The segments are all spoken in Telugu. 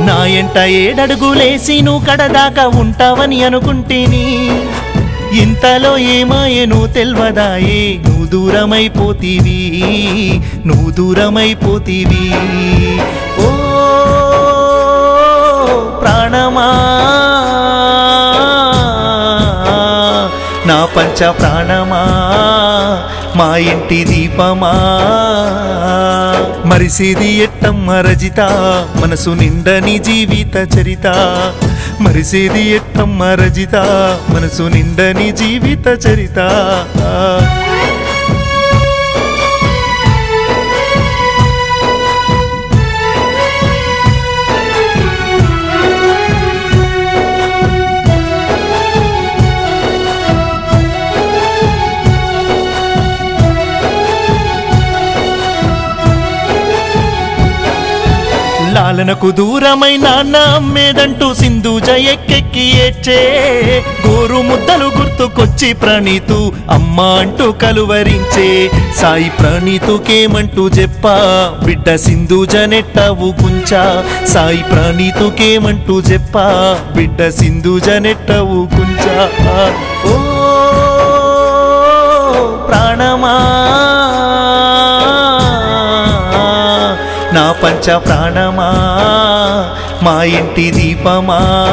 నా ఎంట ఏడడుగులేసి నువ్వు కడదాకా ఉంటావని అనుకుంటేని ఇంతలో ఏమాయను తెల్వదాయే నువ్వు దూరమైపోతీవి నువ్వు దూరమైపోతీవి ఓ ప్రాణమా నా పంచ ప్రాణమా మా ఇంటి దీపమా మరిసేది ఎట్టమ్మ రజిత మనసు నిండని జీవిత చరిత మరిసేది ఎట్టమ్మ రజిత మనసు నిండని జీవిత చరిత లాలనకు దూరమై నాన్న అమ్మేదంటూ సింధూజ ఎక్కెక్కి ఏడ్చే గోరు ముద్దలు గుర్తుకొచ్చి ప్రణీతు అమ్మ అంటూ కలువరించే సాయి ప్రణీతుకేమంటూ చెప్పా బిడ్డ సింధూజ నెట్టవు కుంచా సాయి ప్రణీతుకేమంటూ చెప్పా బిడ్డ సింధూజ నెట్టవు కుంచా ఓ ప్రాణమా నా పంచ ప్రాణమా మా ఇంటి దీపమా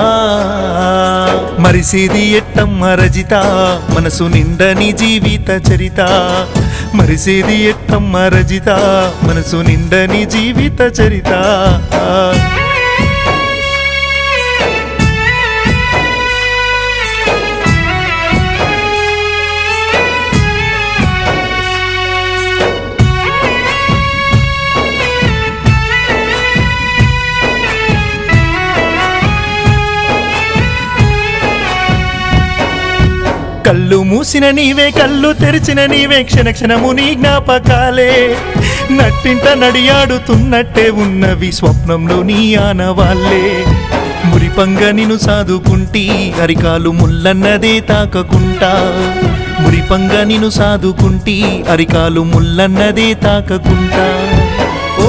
మరిసేది ఎట్టమ్మ రజిత మనసు నిండని జీవిత చరిత మరిసేది ఎట్టమ్మ రజిత మనసు నిండని జీవిత చరిత కళ్ళు మూసిన నీవే కళ్ళు తెరిచిన నీవే క్షణ క్షణము నీ జ్ఞాపకాలే నట్టింట నడియాడుతున్నట్టే ఉన్నవి స్వప్నంలో నీ ఆనవాళ్ళే మురిపంగ నిన్ను సాదుకుంటి అరికాలు ముల్లన్నదే తాకకుంటా మురిపంగ నిన్ను సాదుకుంటి అరికాలు ముల్లన్నదే తాకకుంటా ఓ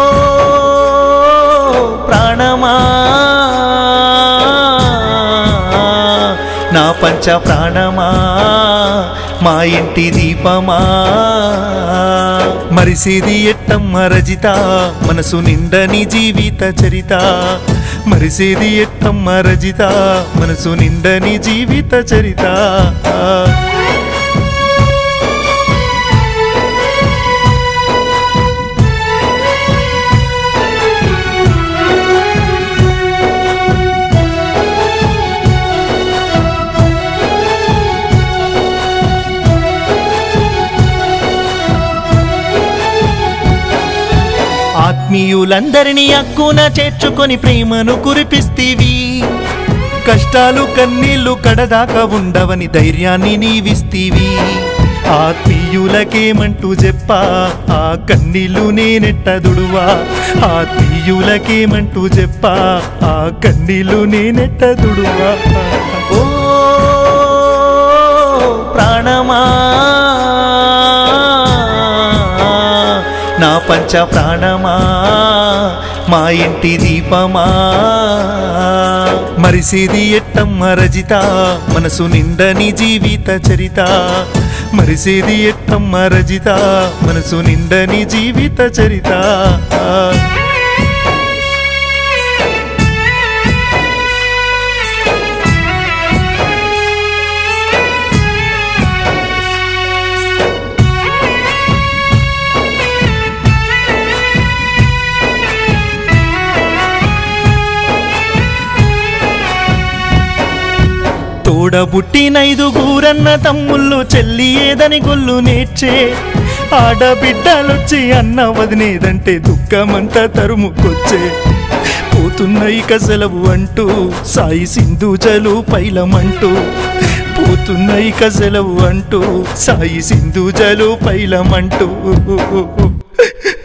ప్రాణమా నా పంచ ప్రాణమా మా ఇంటి దీపమా మరిసేది ఎట్టమ్మ రజిత మనసు నిండని జీవిత చరిత మరిసేది ఎట్టమ్మ రజిత మనసు నిండని జీవిత చరిత ఆత్మీయులందరినీ అక్కున చేర్చుకొని ప్రేమను కురిపిస్తీవి కష్టాలు కన్నీళ్లు కడదాకా ఉండవని ధైర్యాన్ని నీవిస్తీవి ఆత్మీయులకేమంటూ చెప్పా ఆ కన్నీళ్లు నేనెట్టదుడువా ఆత్మీయులకేమంటూ చెప్పా ఆ కన్నీళ్లు నేనెట్టదుడువా ఓ ప్రాణమా నా పంచ ప్రాణమా మా ఇంటి దీపమా మరిసేది ఎట్టమ్మ రజిత మనసు నిండని జీవిత చరిత మరిసేది ఎట్టమ్మ రజిత మనసు నిండని జీవిత చరిత తోడబుట్టినైదుగురన్న తమ్ముళ్ళు చెల్లి ఏదని గొల్లు నేర్చే ఆడబిడ్డలొచ్చి అన్న వదినేదంటే దుఃఖమంతా తరుముకొచ్చే పోతున్న ఇక సెలవు అంటూ సాయి సింధూజలు పైలమంటూ పోతున్న ఇక సెలవు అంటూ సాయి సింధూజలు పైలమంటూ